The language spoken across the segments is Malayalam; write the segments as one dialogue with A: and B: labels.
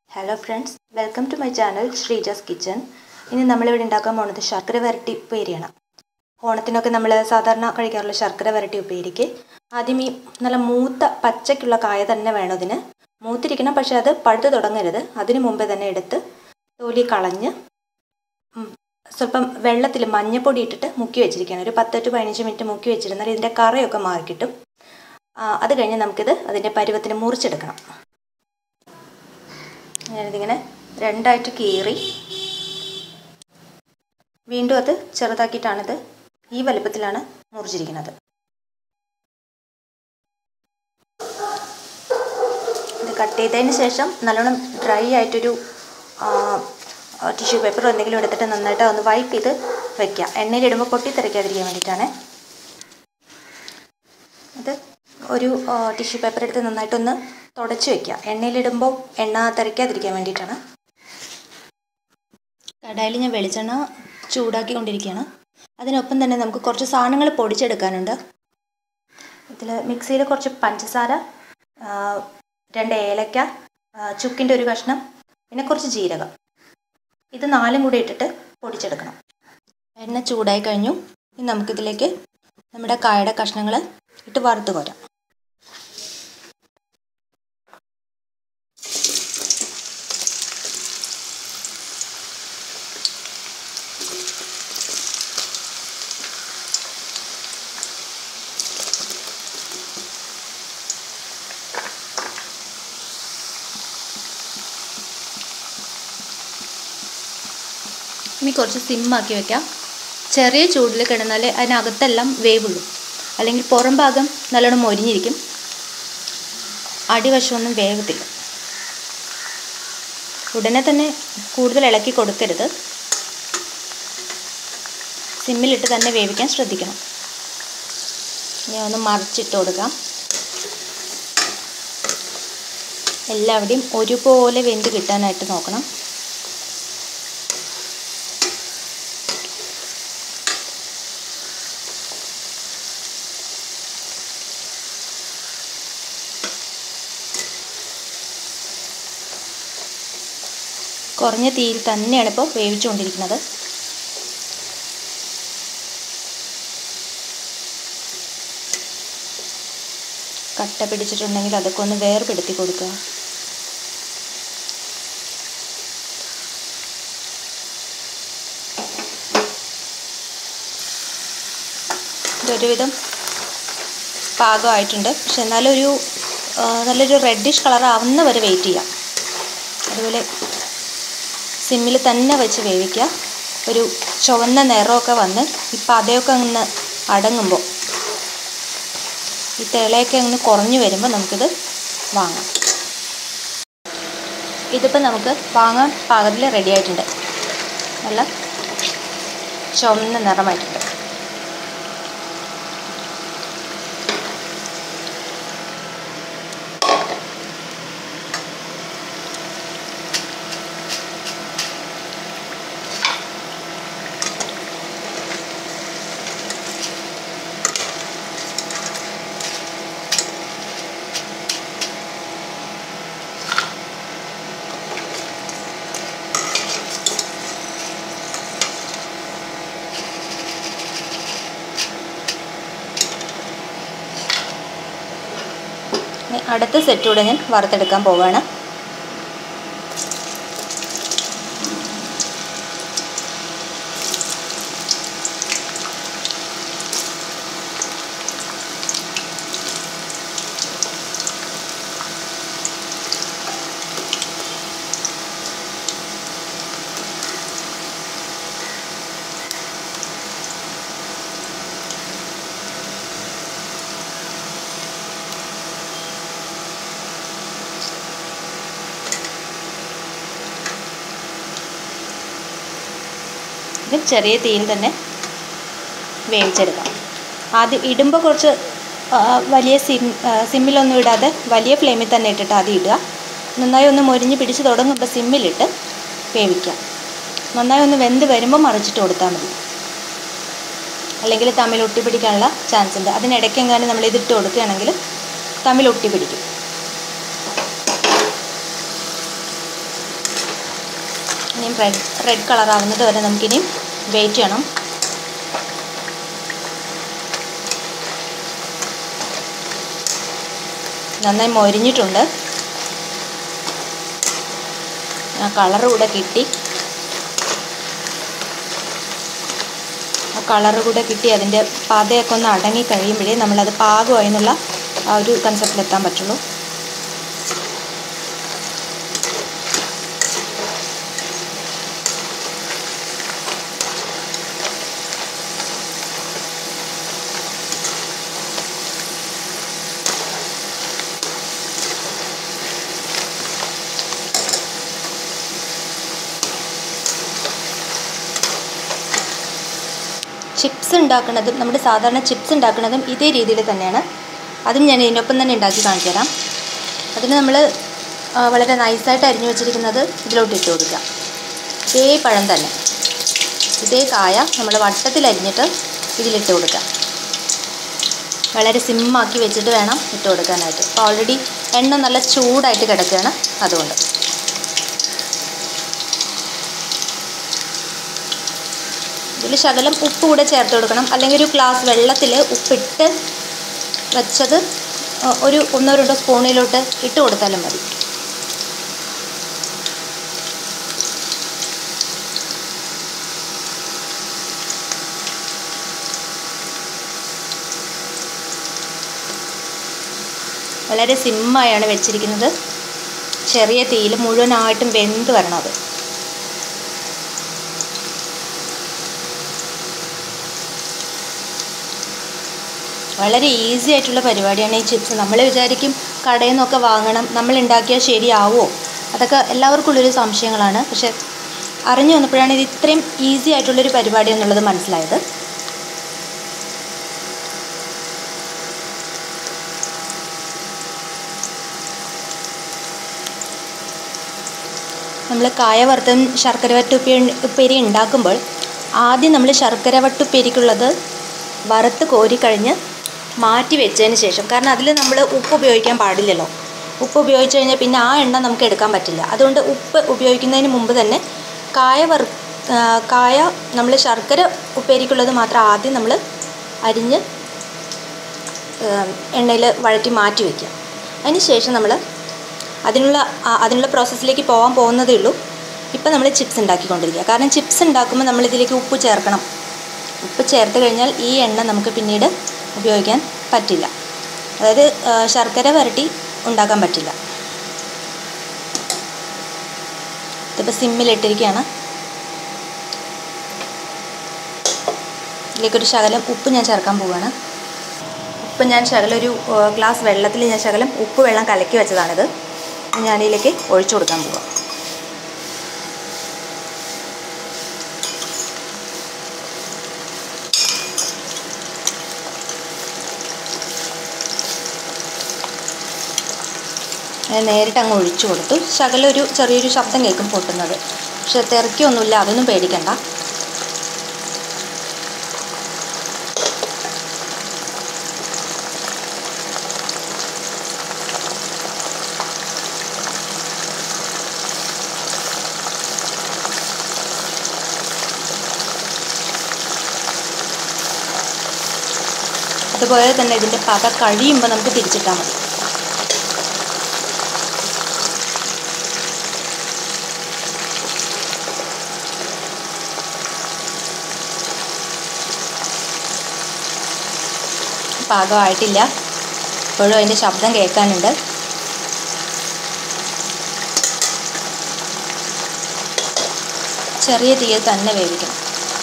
A: hello friends welcome to my channel Sreeja's kitchen ഇനി നമ്മളിവിടെ ഉണ്ടാക്കാൻ പോകുന്നത് ശർക്കര വരട്ടി ഉപ്പേരിയാണ് ഓണത്തിനൊക്കെ നമ്മൾ സാധാരണ കഴിക്കാറുള്ള ശർക്കര വരട്ടി ഉപ്പേരിക്ക് ആദ്യം ഈ നല്ല മൂത്ത പച്ചയ്ക്കുള്ള കായ തന്നെ വേണം ഇതിന് മൂത്തിരിക്കണം പക്ഷേ അത് പഴുത്ത് തുടങ്ങരുത് അതിന് മുമ്പേ തന്നെ എടുത്ത് തൊലി കളഞ്ഞ് ഉം, സ്വല്പം വെള്ളത്തിൽ മഞ്ഞപ്പൊടി ഇട്ടിട്ട് മുക്കി വെച്ചിരിക്കണം ഒരു പത്ത് ടു പതിനഞ്ച് മിനിറ്റ് മുക്കി വെച്ചിരുന്നാൽ ഇതിൻ്റെ കറയൊക്കെ മാറിക്കിട്ടും ആ, അത് കഴിഞ്ഞ് നമുക്കിത് അതിൻ്റെ പരുവത്തിന് മുറിച്ചെടുക്കണം ഞാനിതിങ്ങനെ രണ്ടായിട്ട് കീറി വീണ്ടും അത് ചെറുതാക്കിയിട്ടാണിത് ഈ വലുപ്പത്തിലാണ് മുറിച്ചിരിക്കുന്നത് ഇത് കട്ട് ചെയ്തതിന് ശേഷം നല്ലോണം ഡ്രൈ ആയിട്ടൊരു ടിഷ്യൂ പേപ്പർ എന്തെങ്കിലും എടുത്തിട്ട് നന്നായിട്ട് ഒന്ന് വൈപ്പ് ചെയ്ത് വെക്കുക എണ്ണയിലിടുമ്പോൾ പൊട്ടിത്തെറിക്കാതിരിക്കാൻ വേണ്ടിയിട്ടാണ് ഇത് ഒരു ടിഷ്യൂ പേപ്പർ എടുത്ത് നന്നായിട്ടൊന്ന് തുടച്ച് വെക്കുക എണ്ണയിലിടുമ്പോൾ എണ്ണ തെറിക്കാതിരിക്കാൻ വേണ്ടിയിട്ടാണ് കടായിൽ ഞാൻ വെളിച്ചെണ്ണ ചൂടാക്കിക്കൊണ്ടിരിക്കുകയാണ് അതിനൊപ്പം തന്നെ നമുക്ക് കുറച്ച് സാധനങ്ങൾ പൊടിച്ചെടുക്കാനുണ്ട് ഇതിൽ മിക്സിയിൽ കുറച്ച് പഞ്ചസാര ആ, രണ്ട് ഏലക്ക ആ, ചുക്കിൻ്റെ ഒരു കഷ്ണം പിന്നെ കുറച്ച് ജീരകം ഇത് നാലും കൂടി ഇട്ടിട്ട് പൊടിച്ചെടുക്കണം എണ്ണ ചൂടായി കഴിഞ്ഞു ഇനി നമുക്കിതിലേക്ക് നമ്മുടെ കായയുടെ കഷ്ണങ്ങൾ ഇട്ട് വറുത്ത് കോരാം ഇനി കുറച്ച് സിമ്മാക്കി വെക്കാം ചെറിയ ചൂടിൽ കിടന്നാൽ അതിനകത്തെല്ലാം വേവുള്ളൂ അല്ലെങ്കിൽ പുറം ഭാഗം നല്ലോണം മൊരിഞ്ഞിരിക്കും അടിവശമൊന്നും വേവത്തില്ല ഉടനെ തന്നെ കൂടുതൽ ഇളക്കി കൊടുക്കരുത് സിമ്മിലിട്ട് തന്നെ വേവിക്കാൻ ശ്രദ്ധിക്കണം ഞാൻ ഒന്ന് മറിച്ചിട്ട് കൊടുക്കാം എല്ലാവിടെയും ഒരുപോലെ വെന്ത് കിട്ടാനായിട്ട് നോക്കണം കുറഞ്ഞ തീയിൽ തന്നെയാണ് ഇപ്പോൾ വേവിച്ചുകൊണ്ടിരിക്കുന്നത് കട്ട പിടിച്ചിട്ടുണ്ടെങ്കിൽ അതൊക്കെ ഒന്ന് വേർപെടുത്തി കൊടുക്കുക ഇതൊരുവിധം പാകമായിട്ടുണ്ട് പക്ഷെ എന്നാലും ഒരു ആ, നല്ലൊരു റെഡിഷ് കളർ ആവുന്ന വരെ വെയിറ്റ് ചെയ്യാം അതുപോലെ സിമ്മിൽ തന്നെ വെച്ച് വേവിക്കുക ഒരു ചുവന്ന നിറമൊക്കെ വന്ന് ഈ പതയൊക്കെ ഒന്ന് അടങ്ങുമ്പോൾ ഈ തിളയൊക്കെ ഒന്ന് കുറഞ്ഞു വരുമ്പോൾ നമുക്കിത് വാങ്ങാം ഇതിപ്പോൾ നമുക്ക് വാങ്ങാൻ പാകത്തിൽ റെഡി ആയിട്ടുണ്ട് നല്ല ചുവന്ന നിറമായിട്ടുണ്ട് ഇനി അടുത്ത സെറ്റ് കൂടെ ഞാൻ വറുത്തെടുക്കാൻ പോവുകയാണ് ഇത് ചെറിയ തീയിൽ തന്നെ വേവിച്ചെടുക്കാം ആദ്യം ഇടുമ്പോൾ കുറച്ച് ആ, വലിയ സിം ആ, സിമ്മിലൊന്നും ഇടാതെ വലിയ ഫ്ലെയിമിൽ തന്നെ ഇട്ടിട്ട് ആദ്യം ഇടുക നന്നായി ഒന്ന് മൊരിഞ്ഞ് പിടിച്ച് തുടങ്ങുമ്പോൾ സിമ്മിലിട്ട് വേവിക്കാം നന്നായി ഒന്ന് വെന്ത് വരുമ്പോൾ മറിച്ചിട്ട് കൊടുത്താൽ മതി അല്ലെങ്കിൽ തമ്മിൽ ഒട്ടിപ്പിടിക്കാനുള്ള ചാൻസ് ഉണ്ട് അതിനിടയ്ക്കെങ്ങാനും നമ്മൾ ഇതിട്ട് കൊടുക്കുകയാണെങ്കിൽ തമ്മിൽ ഒട്ടിപ്പിടിക്കും ഇനിയും റെഡ് റെഡ് കളർ ആവുന്നത് വരെ നമുക്കിനിയും വെയിറ്റ് ചെയ്യണം നന്നായി മൊരിഞ്ഞിട്ടുണ്ട് ആ കളർ കൂടെ കിട്ടി ആ കളർ കൂടെ കിട്ടി അതിൻ്റെ പതയൊക്കെ ഒന്ന് അടങ്ങി കഴിയുമ്പോഴേ നമ്മളത് പാകമായി എന്നുള്ള ആ ഒരു കൺസെപ്റ്റിലെത്താൻ പറ്റുള്ളൂ ചിപ്സ് ഉണ്ടാക്കുന്നതും നമ്മുടെ സാധാരണ ചിപ്സ് ഉണ്ടാക്കുന്നതും ഇതേ രീതിയിൽ തന്നെയാണ് അതും ഞാൻ ഇതിനൊപ്പം തന്നെ ഉണ്ടാക്കി കാണിച്ചു തരാം അതിന് നമ്മൾ വളരെ നൈസായിട്ട് അരിഞ്ഞു വെച്ചിരിക്കുന്നത് ഇതിലോട്ട് ഇട്ട് കൊടുക്കുക ഇതേ പഴം തന്നെ ഇതേ കായ നമ്മൾ വട്ടത്തിൽ അരിഞ്ഞിട്ട് ഇതിലിട്ട് കൊടുക്കുക വളരെ സിമ്മാക്കി വെച്ചിട്ട് വേണം ഇട്ട് കൊടുക്കാനായിട്ട് അപ്പോൾ ഓൾറെഡി എണ്ണ നല്ല ചൂടായിട്ട് കിടക്കുകയാണ് അതുകൊണ്ട് ഇതിൽ ശകലം ഉപ്പ് കൂടെ ചേർത്ത് കൊടുക്കണം അല്ലെങ്കിൽ ഒരു ഗ്ലാസ് വെള്ളത്തിൽ ഉപ്പിട്ട് വെച്ചത് ഒരു ഒന്നോ രണ്ടോ സ്പൂണിലോട്ട് ഇട്ട് കൊടുത്താലും മതി വളരെ സിമ്മായാണ് വെച്ചിരിക്കുന്നത് ചെറിയ തീയിൽ മുഴുവനായിട്ടും വെന്ത് വരണം അത് വളരെ ഈസി ആയിട്ടുള്ള പരിപാടിയാണ് ഈ ചിപ്സ് നമ്മൾ വിചാരിക്കും കടയിൽ നിന്നൊക്കെ വാങ്ങണം നമ്മൾ ഉണ്ടാക്കിയാൽ ശരിയാവുമോ അതൊക്കെ എല്ലാവർക്കും ഉള്ളൊരു സംശയങ്ങളാണ് പക്ഷെ അറിഞ്ഞു വന്നപ്പോഴാണ് ഇത് ഇത്രയും ഈസി ആയിട്ടുള്ളൊരു പരിപാടി എന്നുള്ളത് മനസ്സിലായത് നമ്മൾ കായ വറുത്തും ശർക്കര വട്ടുപ്പേ ഉപ്പേരി ഉണ്ടാക്കുമ്പോൾ ആദ്യം നമ്മൾ ശർക്കര വട്ടുപ്പേരിക്കുള്ളത് വറുത്ത് കോരിക്കഴിഞ്ഞ് മാറ്റി വെച്ചതിന് ശേഷം കാരണം അതിൽ നമ്മൾ ഉപ്പ് ഉപയോഗിക്കാൻ പാടില്ലല്ലോ ഉപ്പ് ഉപയോഗിച്ച് കഴിഞ്ഞാൽ പിന്നെ ആ എണ്ണ നമുക്ക് എടുക്കാൻ പറ്റില്ല അതുകൊണ്ട് ഉപ്പ് ഉപയോഗിക്കുന്നതിന് മുമ്പ് തന്നെ കായ വറു കായ നമ്മൾ ശർക്കര ഉപ്പേരിക്കുള്ളത് മാത്രം ആദ്യം നമ്മൾ അരിഞ്ഞ് എണ്ണയിൽ വഴറ്റി മാറ്റി വയ്ക്കുക അതിന് ശേഷം നമ്മൾ അതിനുള്ള അതിനുള്ള പ്രോസസ്സിലേക്ക് പോകാൻ പോകുന്നതേ ഉള്ളൂ ഇപ്പം നമ്മൾ ചിപ്സ് ഉണ്ടാക്കിക്കൊണ്ടിരിക്കുക കാരണം ചിപ്സ് ഉണ്ടാക്കുമ്പോൾ നമ്മളിതിലേക്ക് ഉപ്പ് ചേർക്കണം ഉപ്പ് ചേർത്ത് കഴിഞ്ഞാൽ ഈ എണ്ണ നമുക്ക് പിന്നീട് ഉപയോഗിക്കാൻ പറ്റില്ല അതായത് ശർക്കര വരട്ടി ഉണ്ടാക്കാൻ പറ്റില്ല ഇതിപ്പോൾ സിമ്മിലിട്ടിരിക്കുകയാണ് ഇതിലേക്കൊരു ശകലം ഉപ്പ് ഞാൻ ചേർക്കാൻ പോവുകയാണ് ഉപ്പ് ഞാൻ ശകലം ഒരു ഗ്ലാസ് വെള്ളത്തിൽ ഞാൻ ശകലം ഉപ്പ് വെള്ളം കലക്കി വെച്ചതാണിത് ഞാനിതിലേക്ക് ഒഴിച്ചു കൊടുക്കാൻ പോവാം ഞാൻ നേരിട്ട് അങ്ങ് ഒഴിച്ചു കൊടുത്തു ശകലം ഒരു ചെറിയൊരു ശബ്ദം കേൾക്കും പൊട്ടുന്നത് പക്ഷെ തിരക്കിയൊന്നുമില്ല അതൊന്നും പേടിക്കണ്ട അതുപോലെ തന്നെ ഇതിൻ്റെ പത കഴിയുമ്പോൾ നമുക്ക് തിരിച്ചിട്ടാൽ മതി പാകമായിട്ടില്ല ഇപ്പോഴും അതിൻ്റെ ശബ്ദം കേൾക്കാനുണ്ട് ചെറിയ തീയിൽ തന്നെ വേവിക്കണം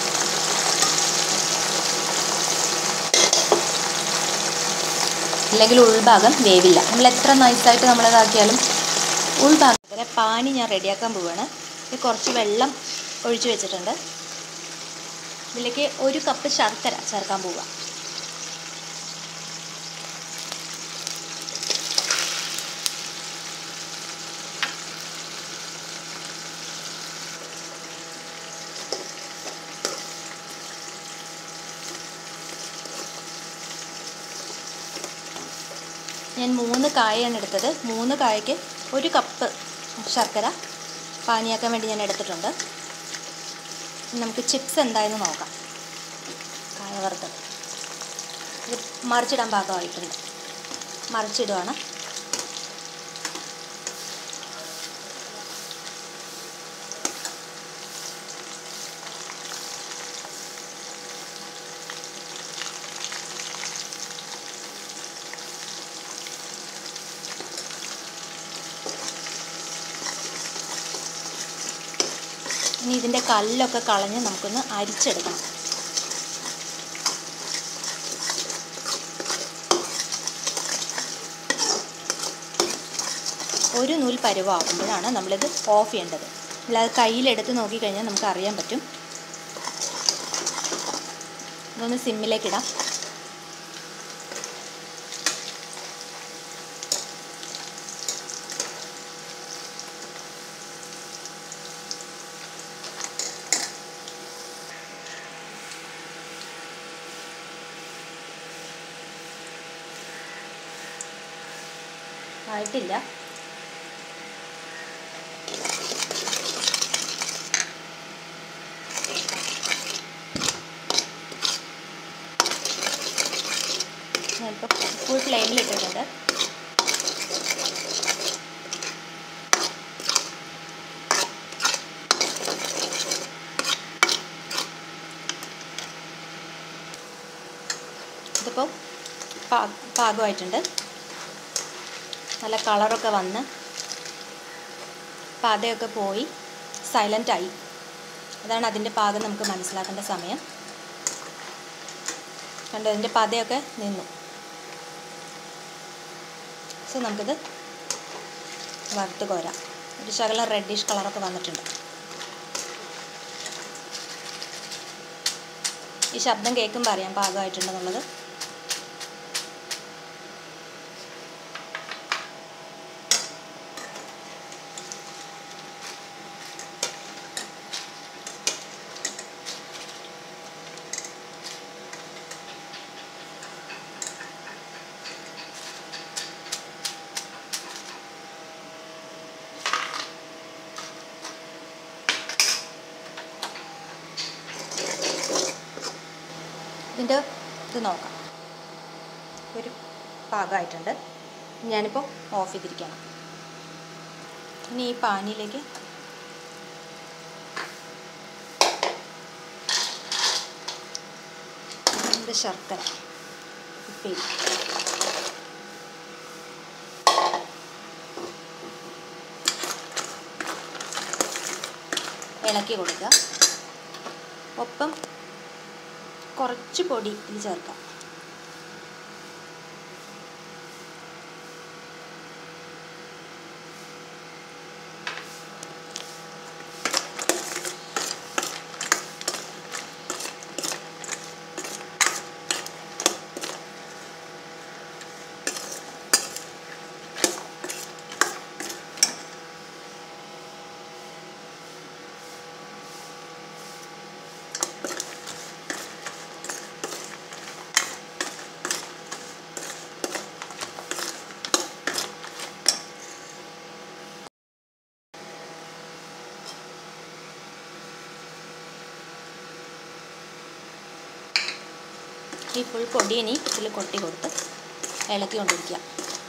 A: അല്ലെങ്കിൽ ഉൾഭാഗം വേവില്ല നമ്മൾ എത്ര നൈസായിട്ട് നമ്മളതാക്കിയാലും ഉൾഭാഗം വരെ പാനി ഞാൻ റെഡിയാക്കാൻ പോവുകയാണ് ഇത് കുറച്ച് വെള്ളം ഒഴിച്ചു വെച്ചിട്ടുണ്ട് ഇതിലേക്ക് ഒരു കപ്പ് ശർക്കര ചേർക്കാൻ പോവുക ഞാൻ മൂന്ന് കായയാണ് എടുത്തത് മൂന്ന് കായയ്ക്ക് ഒരു കപ്പ് ശർക്കര പാനിയാക്കാൻ വേണ്ടി ഞാൻ എടുത്തിട്ടുണ്ട് ഇനി നമുക്ക് ചിപ്സ് എന്തായെന്ന് നോക്കാം കായ വറുത്തത് ഇത് മറിച്ചിടാൻ പാകമായിട്ടുണ്ട് മറിച്ചിടുവാണ് ഇനി ഇതിൻ്റെ കല്ലൊക്കെ കളഞ്ഞ് നമുക്കൊന്ന് അരിച്ചെടുക്കണം ഒരു നൂൽ പരുവാകുമ്പോഴാണ് നമ്മളിത് ഓഫ് ചെയ്യേണ്ടത് നമ്മളത് കയ്യിലെടുത്ത് നോക്കിക്കഴിഞ്ഞാൽ നമുക്ക് അറിയാൻ പറ്റും ഇതൊന്ന് സിമ്മിലേക്കിടാം ആയിട്ടില്ല ഞാനിപ്പോൾ ഫുൾ ഫ്ലെയിമിൽ ഇട്ടിട്ടുണ്ട് ഇതിപ്പോൾ പാ പാകമായിട്ടുണ്ട് നല്ല കളറൊക്കെ വന്ന് പതയൊക്കെ പോയി സൈലൻ്റായി അതാണ് അതിൻ്റെ പാകം നമുക്ക് മനസ്സിലാക്കേണ്ട സമയം കണ്ടോ അതിൻ്റെ പതയൊക്കെ നിന്നു സോ നമുക്കിത് വറുത്ത് കോരാം ഒരു ശകലം റെഡിഷ് കളറൊക്കെ വന്നിട്ടുണ്ട് ഈ ശബ്ദം കേൾക്കുമ്പോൾ അറിയാം പാകമായിട്ടുണ്ടെന്നുള്ളത് ഇതിൻ്റെ ഇത് നോക്കാം ഒരു പാകമായിട്ടുണ്ട് ഞാനിപ്പോൾ ഓഫ് ചെയ്തിരിക്കണം ഇനി ഈ പാനിയിലേക്ക് ഇത് ശർക്കര ഉപ്പേരി ഇളക്കി കൊടുക്കുക ഒപ്പം കുറച്ച് പൊടി ഇതിൽ ചേർക്കാം ഈ ഫുൾ പൊടി ഇനി ഇതിൽ കൊട്ടി കൊടുത്ത് ഇളക്കി കൊണ്ടിരിക്കുക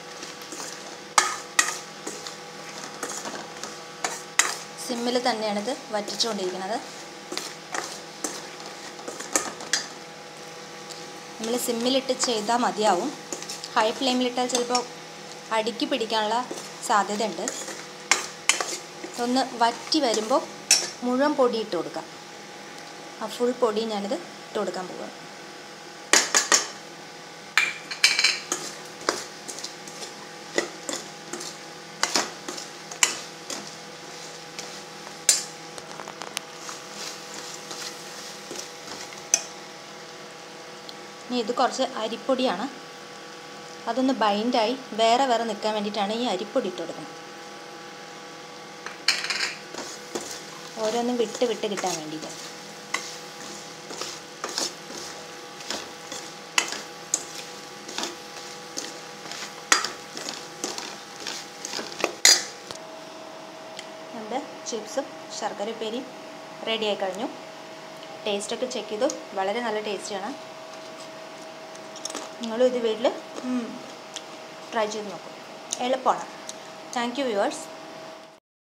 A: സിമ്മിൽ തന്നെയാണ് ഇത് വറ്റിച്ചുകൊണ്ടിരിക്കുന്നത് നമ്മൾ സിമ്മിലിട്ട് ചെയ്താൽ മതിയാവും ഹൈ ഫ്ലെയിമിലിട്ടാൽ ചിലപ്പോൾ അടുക്കി പിടിക്കാനുള്ള സാധ്യതയുണ്ട് ഒന്ന് വറ്റി വരുമ്പോൾ മുഴുവൻ പൊടി ഇട്ട് കൊടുക്കാം ആ ഫുൾ പൊടി ഞാനിത് ഇട്ട് കൊടുക്കാൻ പോവുകയാണ് ഇനി ഇത് കുറച്ച് അരിപ്പൊടിയാണ് അതൊന്ന് ബൈൻഡായി വേറെ വേറെ നിൽക്കാൻ വേണ്ടിയിട്ടാണ് ഈ അരിപ്പൊടി ഇട്ട് കൊടുക്കുന്നത് ഓരോന്നും വിട്ട് വിട്ട് കിട്ടാൻ വേണ്ടിയിട്ട് നമ്മുടെ ചിപ്സും ശർക്കര ഉപ്പേരി റെഡിയായി കഴിഞ്ഞു ടേസ്റ്റൊക്കെ ചെക്ക് ചെയ്തു വളരെ നല്ല ടേസ്റ്റിയാണ് നിങ്ങളും ഇത് വീട്ടിൽ ട്രൈ ചെയ്ത് നോക്കും എളുപ്പമാണ് താങ്ക് യു വ്യൂവേഴ്സ്